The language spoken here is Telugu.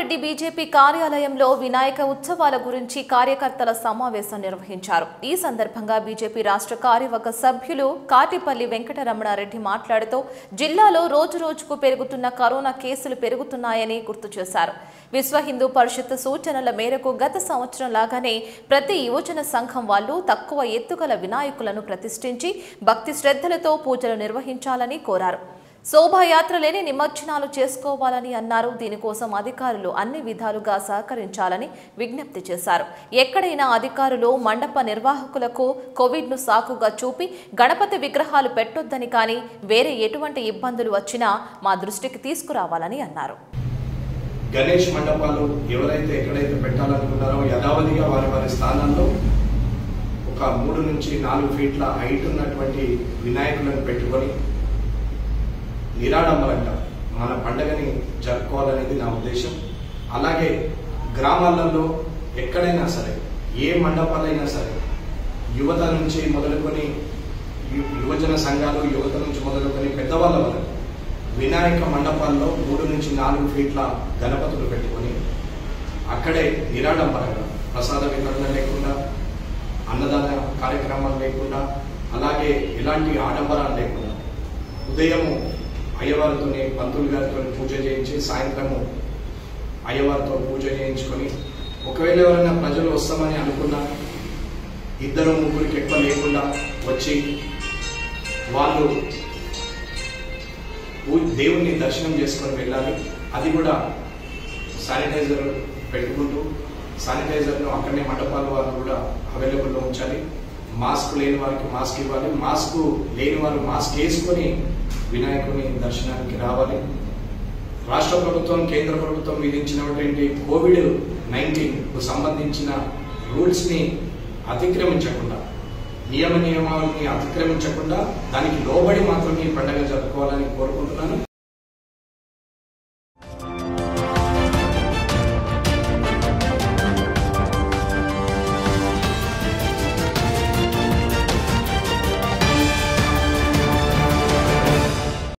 రెడ్డి బీజేపీ కార్యాలయంలో వినాయక ఉత్సవాల గురించి కార్యకర్తల సమావేశం నిర్వహించారు ఈ సందర్భంగా బీజేపీ రాష్ట్ర కార్యవర్గ సభ్యులు కాటిపల్లి వెంకటరమణారెడ్డి మాట్లాడుతూ జిల్లాలో రోజు రోజుకు పెరుగుతున్న కరోనా కేసులు పెరుగుతున్నాయని గుర్తు చేశారు విశ్వ హిందూ పరిషత్ సూచనల మేరకు గత సంవత్సరం లాగానే ప్రతి యువజన సంఘం వాళ్ళు తక్కువ ఎత్తుగల వినాయకులను ప్రతిష్ఠించి భక్తి శ్రద్ధలతో పూజలు నిర్వహించాలని కోరారు శోభాయాత్ర లేని నిమజ్జనాలు చేసుకోవాలని అన్నారు దీనికోసం అధికారులు అన్ని విధాలుగా సహకరించాలని విజ్ఞప్తి చేశారు ఎక్కడైనా అధికారులు మండప నిర్వాహకులకు కోవిడ్ను సాకుగా చూపి గణపతి విగ్రహాలు పెట్టొద్దని కానీ వేరే ఎటువంటి ఇబ్బందులు వచ్చినా మా దృష్టికి తీసుకురావాలని అన్నారు గణేష్ మండపాలు ఎవరైతే ఎక్కడైతే పెట్టాలనుకున్నారో యథావధిగా వారి వారి స్థానాల్లో ఒక మూడు నుంచి నాలుగు ఫీట్ల హైట్ ఉన్నటువంటి వినాయకులను పెట్టుకొని నిరాడంబరంగా మన పండగని జరుపుకోవాలనేది నా ఉద్దేశం అలాగే గ్రామాలలో ఎక్కడైనా సరే ఏ మండపాలైనా సరే యువత నుంచి మొదలుకొని యు- యువజన సంఘాలు యువత నుంచి మొదలుకొని పెద్దవాళ్ళ వరకు వినాయక మండపాల్లో మూడు నుంచి నాలుగు ఫీట్ల గణపతులు పెట్టుకొని అక్కడే నిరాడంబరంగా ప్రసాద వితరణ లేకుండా అన్నదాన కార్యక్రమాలు లేకుండా అలాగే ఎలాంటి ఆడంబరాలు లేకుండా ఉదయము అయ్యవారితోని పంతులు గారితో పూజ చేయించి సాయంత్రము అయ్యవారితో పూజ చేయించుకొని ఒకవేళ ఎవరైనా ప్రజలు వస్తామని అనుకున్నా ఇద్దరు ముగ్గురికి ఎక్కువ లేకుండా వచ్చి వాళ్ళు పూ- దేవుణ్ణి దర్శనం చేసుకొని వెళ్ళాలి అది కూడా శానిటైజర్ పెట్టుకుంటూ శానిటైజర్ను అక్కడనే మండపాల వారు కూడా అవైలబుల్లో ఉంచాలి మాస్క్ లేని వారికి మాస్క్ ఇవ్వాలి మాస్క్ లేని వారు మాస్క్ వేసుకొని వినాయకుని దర్శనానికి రావాలి రాష్ట్ర ప్రభుత్వం కేంద్ర ప్రభుత్వం విధించినటువంటి కోవిడ్ నైన్టీన్ కు సంబంధించిన రూల్స్ ని అతిక్రమించకుండా నియమ నియమాలని అతిక్రమించకుండా దానికి లోబడి మాత్రమే ఈ పండుగ జరుపుకోవాలని కోరుకుంటున్నాను